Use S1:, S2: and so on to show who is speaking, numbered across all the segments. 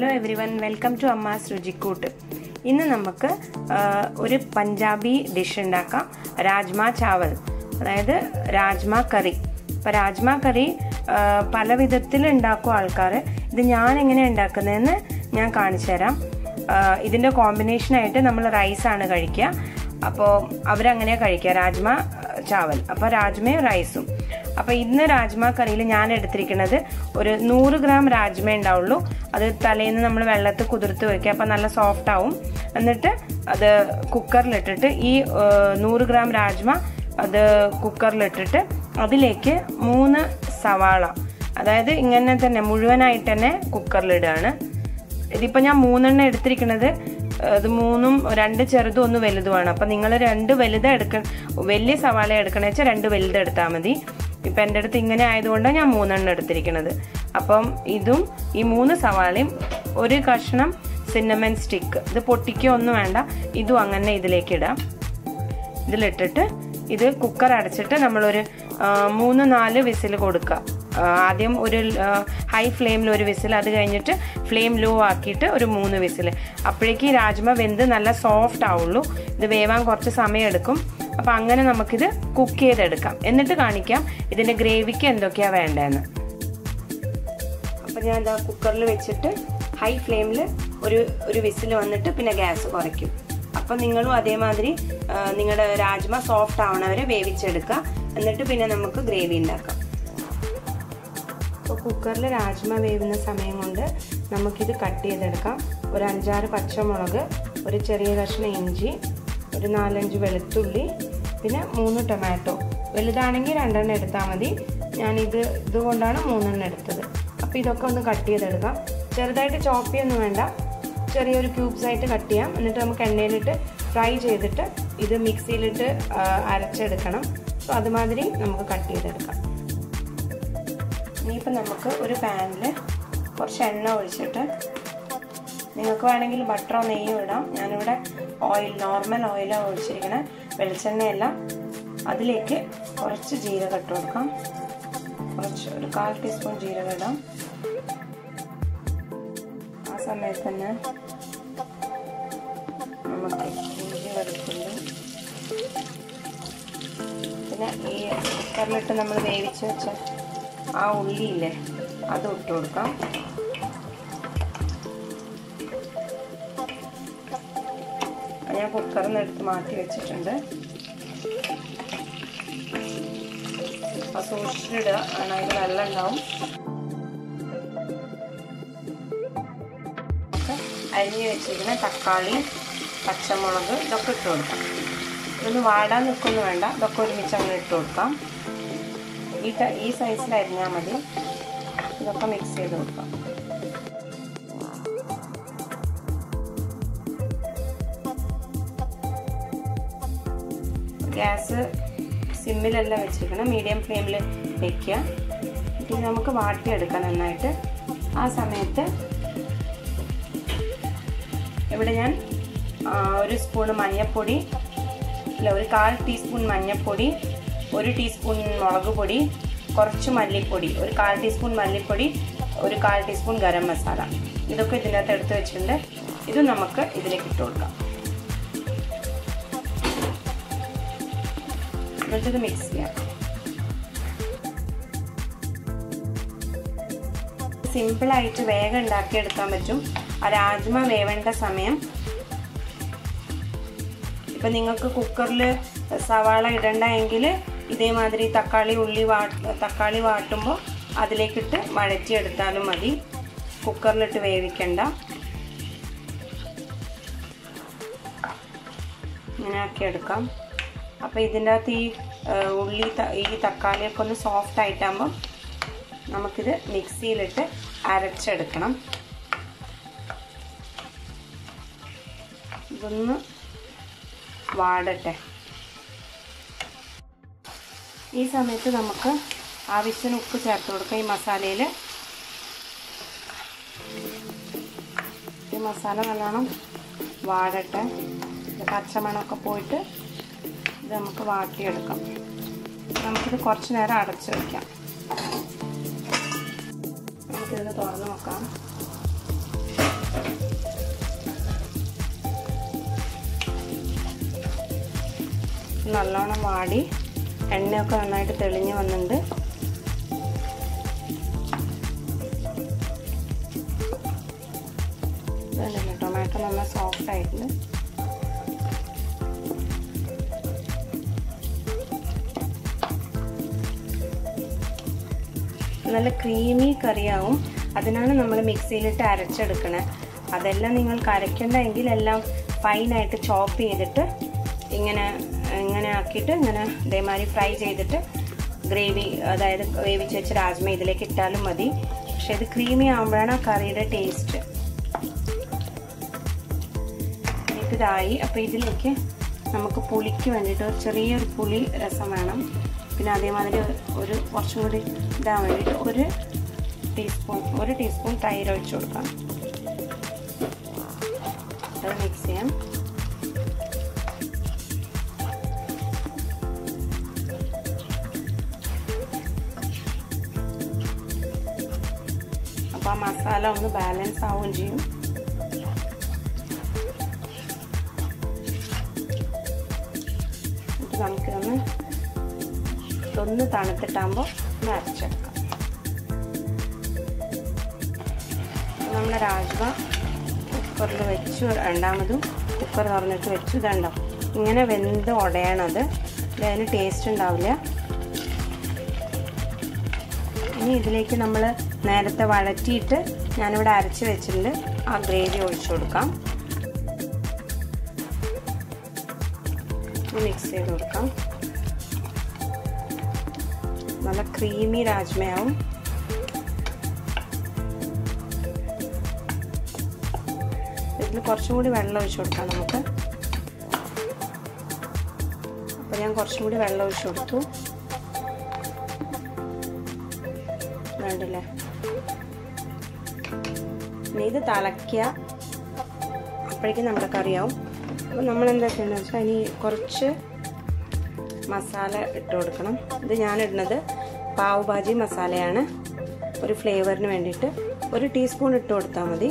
S1: hello everyone welcome to Amma's Ruchikoottu ഇന്ന് നമുക്ക് ആ, ഒരു പഞ്ചാബി ഡിഷ് ഉണ്ടാക്കാം രാജ്മ ചാവൽ അതായത് രാജ്മ കറി അപ്പം രാജ്മ കറി ആ, പല വിധത്തിൽ ഉണ്ടാക്കും ആൾക്കാർ ഇത് ഞാൻ എങ്ങനെ ഉണ്ടാക്കുന്നതെന്ന് ഞാൻ കാണിച്ചു തരാം ആ, ഇതിന്റെ കോമ്പിനേഷൻ ആയിട്ട് നമ്മൾ റൈസാണ് കഴിക്കുക അപ്പോൾ അവരങ്ങനെ കഴിക്കുക രാജ്മ ചാവൽ അപ്പോൾ രാജ്മയും റൈസും അപ്പോൾ ഇന്ന് രാജ്മ കറിയിൽ ഞാൻ എടുത്തിരിക്കുന്നത് ഒരു നൂറ് ഗ്രാം രാജ്മ ഉണ്ടാവുള്ളൂ അത് തലേന്ന് നമ്മൾ വെള്ളത്തിൽ കുതിർത്ത് വെക്കുക അപ്പോൾ നല്ല സോഫ്റ്റ് ആവും എന്നിട്ട് അത് കുക്കറിലിട്ടിട്ട് ഈ ആ, നൂറ് ഗ്രാം രാജ്മ അത് കുക്കറിലിട്ടിട്ട് അതിലേക്ക് മൂന്ന് സവാള അതായത് ഇങ്ങനെ തന്നെ മുഴുവനായിട്ട് തന്നെ കുക്കറിലിടുകയാണ് ഇതിപ്പോ ഞാൻ മൂന്നെണ്ണം എടുത്തിരിക്കുന്നത് ഇത് മൂന്നും രണ്ട് ചെറുതും ഒന്ന് വലുതുമാണ് അപ്പൊ നിങ്ങൾ രണ്ട് വലുത് എടുക്ക വലിയ സവാള എടുക്കണ വെച്ചാൽ രണ്ട് വലുത് എടുത്താൽ മതി ഇപ്പൊ എൻ്റെ അടുത്ത് ഇങ്ങനെ ആയതുകൊണ്ടാണ് ഞാൻ മൂന്നെണ്ണം എടുത്തിരിക്കുന്നത് അപ്പം ഇതും ഈ മൂന്ന് സവാളയും ഒരു കഷ്ണം സിന്നമൻ സ്റ്റിക്ക് ഇത് പൊട്ടിക്കോ ഒന്നും വേണ്ട ഇതും അങ്ങനെ ഇതിലേക്ക് ഇടാം ഇതിലിട്ടിട്ട് ഇത് കുക്കർ അടച്ചിട്ട് നമ്മളൊരു ആ, മൂന്ന് നാല് വിസിൽ കൊടുക്കുക ആ, ആദ്യം ഒരു ഹൈ ഫ്ലെയിമിൽ ഒരു വിസിൽ അത് കഴിഞ്ഞിട്ട് ഫ്ലെയിം ലോ ആക്കിയിട്ട് ഒരു മൂന്ന് വിസിൽ അപ്പോഴേക്ക് ഈ രാജ്മ വെന്ത് നല്ല സോഫ്റ്റ് ആവുള്ളൂ ഇത് വേവാൻ കുറച്ച് സമയം എടുക്കും അപ്പം അങ്ങനെ നമുക്കിത് കുക്ക് ചെയ്തെടുക്കാം എന്നിട്ട് കാണിക്കാം ഇതിൻ്റെ ഗ്രേവിക്ക് എന്തൊക്കെയാണ് വേണ്ടതെന്ന് അപ്പം ഞാൻ എന്താ കുക്കറിൽ വെച്ചിട്ട് ഹൈ ഫ്ലെയിമിൽ ഒരു ഒരു വിസിൽ വന്നിട്ട് പിന്നെ ഗ്യാസ് കുറയ്ക്കും അപ്പം നിങ്ങളും അതേമാതിരി ആ, നിങ്ങളുടെ രാജ്മ സോഫ്റ്റ് ആവണവരെ വേവിച്ചെടുക്കുക എന്നിട്ട് പിന്നെ നമുക്ക് ഗ്രേവി ഉണ്ടാക്കാം അപ്പോൾ കുക്കറിൽ രാജ്മ വേവുന്ന സമയം കൊണ്ട് നമുക്കിത് കട്ട് ചെയ്തെടുക്കാം ഒരു അഞ്ചാറ് പച്ചമുളക് ഒരു ചെറിയ കഷ്ണം ഇഞ്ചി ഒരു നാലഞ്ച് വെളുത്തുള്ളി പിന്നെ മൂന്ന് ടൊമാറ്റോ വലുതാണെങ്കിൽ രണ്ടെണ്ണം എടുത്താൽ മതി ഞാനിത് ഇതുകൊണ്ടാണ് മൂന്നെണ്ണം എടുത്തത് അപ്പോൾ ഇതൊക്കെ ഒന്ന് കട്ട് ചെയ്തെടുക്കാം ചെറുതായിട്ട് ചോപ്പ് ചെയ്യൊന്നും വേണ്ട ചെറിയൊരു ക്യൂബ്സ് ആയിട്ട് കട്ട് ചെയ്യാം എന്നിട്ട് നമുക്ക് എണ്ണയിലിട്ട് ഫ്രൈ ചെയ്തിട്ട് ഇത് മിക്സിയിലിട്ട് ആ, അരച്ചെടുക്കണം അപ്പോൾ അതുമാതിരി നമുക്ക് കട്ട് ചെയ്തെടുക്കാം ഇനിയിപ്പോൾ നമുക്ക് ഒരു പാനിൽ കുറച്ച് എണ്ണ ഒഴിച്ചിട്ട് നിങ്ങൾക്ക് വേണമെങ്കിൽ ബട്ടറോ നെയ്യോ ഇടാം ഞാനിവിടെ ഓയിൽ നോർമൽ ഓയിലാണ് ഒഴിച്ചിരിക്കണേ വെളിച്ചെണ്ണയല്ല അതിലേക്ക് കുറച്ച് ജീരകം ഇട്ട് കൊടുക്കാം കുറച്ച് ഒരു കാൽ ടീസ്പൂൺ ജീരകം ഇടാം ആ സമയത്ത് തന്നെ നമുക്ക് ഇഞ്ചി വെളുത്തുള്ളി പിന്നെ ഈ കുക്കറിലിട്ട് നമ്മൾ വേവിച്ച് വെച്ച ആ ഉള്ളിയില്ലേ അത് ഇട്ട് കൊടുക്കാം അത് ഞാൻ കുക്കറിൽ നിന്ന് എടുത്ത് മാറ്റി വെച്ചിട്ടുണ്ട് ആ സൂക്ഷിച്ചിടുക കാരണം അതിൽ വെള്ളം ഉണ്ടാവും ഒക്കെ അരിഞ്ഞ് വെച്ചിരിക്കുന്ന തക്കാളി പച്ചമുളക് ഇതൊക്കെ ഇട്ട് കൊടുക്കാം ഇതൊന്ന് വാടാൻ നിൽക്കൊന്നും വേണ്ട ഇതൊക്കെ ഒരുമിച്ച് അങ്ങനെ ഇട്ട് കൊടുക്കാം ഈ ട- ഈ സൈസിൽ അരിഞ്ഞാൽ മതി ഇതൊക്കെ മിക്സ് ചെയ്ത് കൊടുക്കാം ഗ്യാസ് സിമ്മിലല്ല വെച്ചിരിക്കണം മീഡിയം ഫ്ലെയിമിൽ വെക്കുക എന്നിട്ട് ഇത് നമുക്ക് വാട്ടിയെടുക്കാം നന്നായിട്ട് ആ സമയത്ത് ഇവിടെ ഞാൻ ആ, ഒരു സ്പൂണ് മഞ്ഞൾപ്പൊടി അല്ല ഒരു കാൽ ടീസ്പൂൺ മഞ്ഞൾപ്പൊടി ഒരു ടീസ്പൂൺ മുളക് പൊടി കുറച്ച് മല്ലിപ്പൊടി ഒരു കാൽ ടീസ്പൂൺ മല്ലിപ്പൊടി ഒരു കാൽ ടീസ്പൂൺ ഗരം മസാല ഇതൊക്കെ ഇതിനകത്ത് എടുത്ത് വെച്ചിട്ടുണ്ട് ഇത് നമുക്ക് ഇതിലേക്ക് ഇട്ട് കൊടുക്കാം എന്നിട്ട് ഇത് മിക്സ് ചെയ്യാം സിമ്പിളായിട്ട് വേഗം ഉണ്ടാക്കിയെടുക്കാൻ പറ്റും ആ രാജ്മ വേവേണ്ട സമയം ഇപ്പം നിങ്ങൾക്ക് കുക്കറിൽ സവാള ഇടണ്ട എങ്കിൽ ഇതേമാതിരി തക്കാളി ഉള്ളി വാ തക്കാളി വാട്ടുമ്പോൾ അതിലേക്കിട്ട് വഴറ്റിയെടുത്താലും മതി കുക്കറിലിട്ട് വേവിക്കണ്ട ഇങ്ങനെ ആക്കി എടുക്കാം അപ്പോൾ ഇതിൻ്റെ അകത്ത് ഈ ആ, ഉള്ളി ത- ഈ തക്കാളിയൊക്കെ ഒന്ന് സോഫ്റ്റ് ആയിട്ടാകുമ്പോൾ നമുക്കിത് മിക്സിയിലിട്ട് അരച്ചെടുക്കണം ഇതൊന്ന് വാടട്ടെ ഈ സമയത്ത് നമുക്ക് ആവശ്യത്തിന് ഉപ്പ് ചേർത്ത് കൊടുക്കാം ഈ മസാലയിൽ ഈ മസാല നല്ലോണം വാടട്ടെ ഇത് പച്ചമണമൊക്കെ പോയിട്ട് ഇത് നമുക്ക് വാട്ടിയെടുക്കാം നമുക്കിത് കുറച്ച് നേരം അടച്ചു വയ്ക്കാം നമുക്കിത് തുറന്ന് നോക്കാം നല്ലോണം വാടി എണ്ണയൊക്കെ നന്നായിട്ട് തെളിഞ്ഞ് വന്നിട്ടുണ്ട് ഇതല്ലേ ടൊമാറ്റോ നല്ല സോഫ്റ്റ് ആയിട്ടുണ്ട് നല്ല ക്രീമി കറിയാവും അതിനാണ് നമ്മൾ മിക്സിയിലിട്ട് അരച്ചെടുക്കണേ അതെല്ലാം നിങ്ങൾക്ക് അരയ്ക്കണ്ടെങ്കിൽ എല്ലാം ഫൈനായിട്ട് ചോപ്പ് ചെയ്തിട്ട് ഇങ്ങനെ ഇങ്ങനെ ആക്കിയിട്ട് ഇങ്ങനെ ഇതേമാതിരി ഫ്രൈ ചെയ്തിട്ട് ഗ്രേവി അതായത് വേവിച്ച് വെച്ച് രാജ്മ ഇതിലേക്ക് ഇട്ടാലും മതി പക്ഷെ ഇത് ക്രീമി ആകുമ്പോഴാണ് ആ കറിയുടെ ടേസ്റ്റ് ഇതായി അപ്പോൾ ഇതിലേക്ക് നമുക്ക് പുളിക്ക് വേണ്ടിയിട്ട് ഒരു ചെറിയൊരു പുളി രസം വേണം പിന്നെ അതേമാതിരി ഒരു കുറച്ചും കൂടി ഇതാൻ വേണ്ടിയിട്ട് ഒരു ടീസ്പൂൺ ഒരു ടീസ്പൂൺ തൈര് ഒഴിച്ചു കൊടുക്കാം അത് മിക്സ് ചെയ്യാം അപ്പോൾ ആ മസാല ഒന്ന് ബാലൻസ് ആവുകയും ചെയ്യും നമുക്കൊന്ന് ഇതൊന്ന് തണുത്തിട്ടാകുമ്പോൾ ഒന്ന് അരച്ചെടുക്കാം നമ്മുടെ രാജ്മ കുക്കറിൽ വെച്ചു രണ്ടാമതും കുക്കർ തുറന്നിട്ട് വെച്ചു ഇതുണ്ടോ ഇങ്ങനെ വെന്ത് ഉടയണത് അതിന് ടേസ്റ്റ് ഉണ്ടാവില്ല ഇനി ഇതിലേക്ക് നമ്മൾ നേരത്തെ വഴറ്റിയിട്ട് ഞാനിവിടെ അരച്ച് വെച്ചിട്ടുണ്ട് ആ ഗ്രേവി ഒഴിച്ചു കൊടുക്കാം മിക്സ് ചെയ്ത് കൊടുക്കാം നല്ല ക്രീമി രാജ്മയാവും ഇതിൽ കുറച്ചും കൂടി വെള്ളം ഒഴിച്ചു കൊടുക്കാം നമുക്ക് അപ്പോൾ ഞാൻ കുറച്ചും കൂടി വെള്ളം ഒഴിച്ചു കൊടുത്തു വേണ്ടില്ലേ ഇനി ഇത് തിളയ്ക്കുക അപ്പോഴേക്കും നമ്മുടെ കറിയാവും അപ്പോൾ നമ്മൾ എന്താ ചെയ്യണമെന്ന് വെച്ചാൽ ഇനി കുറച്ച് മസാല ഇട്ട് കൊടുക്കണം ഇത് ഞാൻ ഇടുന്നത് പാവ് ഭാജി മസാലയാണ് ഒരു ഫ്ലേവറിന് വേണ്ടിയിട്ട് ഒരു ടീസ്പൂൺ ഇട്ട് കൊടുത്താൽ മതി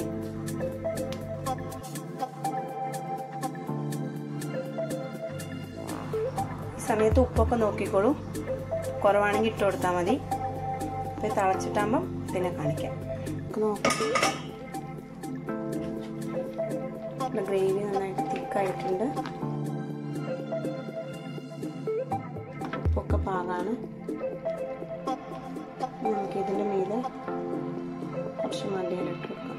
S1: ഈ സമയത്ത് ഉപ്പൊക്കെ നോക്കിക്കോളൂ കുറവാണെങ്കിൽ ഇട്ട് കൊടുത്താൽ മതി അപ്പോൾ തിളച്ചിട്ടാകുമ്പം പിന്നെ കാണിക്കാം നോക്കാം ഗ്രേവി നന്നായിട്ട് തിക്കായിട്ടുണ്ട് ഉപ്പൊക്കെ പാകാണ് നമുക്ക് ഇതിൻ്റെ മീതെ കുറച്ച് മല്ലിയിലിട്ട് കൊടുക്കാം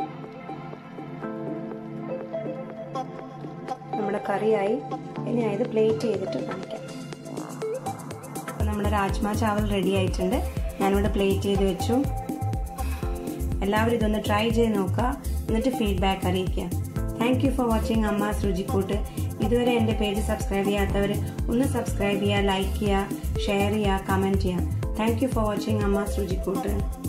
S1: നമ്മുടെ കറിയായി ഇനി ഇത് പ്ലേറ്റ് ചെയ്തിട്ട് കാണിക്കാം അപ്പോൾ നമ്മുടെ രാജ്മ ചാവൽ റെഡി ആയിട്ടുണ്ട് ഞാനിവിടെ പ്ലേറ്റ് ചെയ്ത് വെച്ചു എല്ലാവരും ഇതൊന്ന് ട്രൈ ചെയ്ത് നോക്കുക എന്നിട്ട് ഫീഡ്ബാക്ക് അറിയിക്കുക thank you for watching Amma's Ruchikoottu ഇതുവരെ എൻ്റെ പേജ് സബ്സ്ക്രൈബ് ചെയ്യാത്തവർ ഒന്ന് സബ്സ്ക്രൈബ് ചെയ്യുക ലൈക്ക് ചെയ്യുക ഷെയർ ചെയ്യുക കമൻറ്റ് ചെയ്യുക thank you for watching Amma's രുചിക്കൂട്ട്